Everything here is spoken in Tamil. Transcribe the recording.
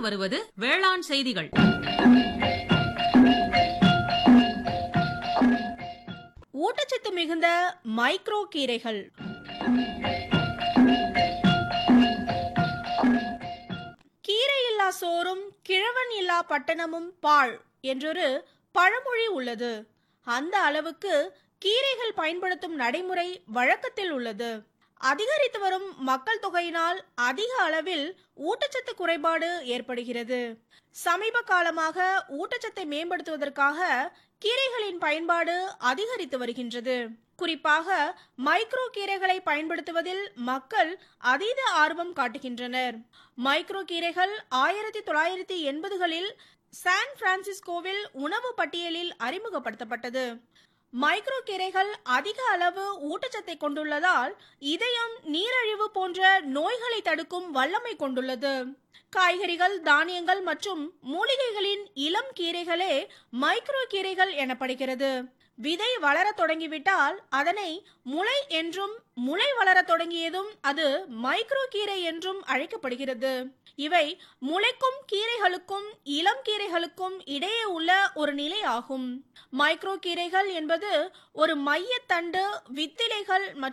வருவது வேளாண் செய்திகள் ஊட்டச்சத்து மிகுந்த மைக்ரோ கீரைகள் கீரை இல்லா சோறும் கிழவன் இல்லா பட்டணமும் பாழ் என்றொரு பழமொழி உள்ளது அந்த அளவுக்கு கீரைகள் பயன்படுத்தும் நடைமுறை வழக்கத்தில் உள்ளது அதிகரித்து வரும் மக்கள் தொகையினால் அதிக அளவில் ஊட்டச்சத்து குறைபாடு ஏற்படுகிறது சமீப காலமாக ஊட்டச்சத்தை மேம்படுத்துவதற்காக கீரைகளின் பயன்பாடு அதிகரித்து வருகின்றது குறிப்பாக மைக்ரோ கீரைகளை பயன்படுத்துவதில் மக்கள் அதீத ஆர்வம் காட்டுகின்றனர் மைக்ரோ கீரைகள் ஆயிரத்தி தொள்ளாயிரத்தி எண்பதுகளில் சான் பிரான்சிஸ்கோவில் உணவு பட்டியலில் அறிமுகப்படுத்தப்பட்டது மைக்ரோ கீரைகள் அதிக அளவு ஊட்டச்சத்தை கொண்டுள்ளதால் இதயம் நீரழிவு போன்ற நோய்களை தடுக்கும் வல்லமை கொண்டுள்ளது காய்கறிகள் தானியங்கள் மற்றும் மூலிகைகளின் இளம் கீரைகளே மைக்ரோ கீரைகள் எனப்படுகிறது விதை வளர தொடங்கிவிட்டால் அதனை முளை என்றும் முளை வளர தொடங்கியதும் அது மைக்ரோ கீரை என்றும் அழைக்கப்படுகிறது இவை முளைக்கும் கீரைகளுக்கும் இளம் கீரைகளுக்கும் இடையே உள்ள ஒரு நிலை ஆகும் மைக்ரோ கீரைகள் என்பது ஒரு மையத்தண்டு வித்திலைகள் மற்றும்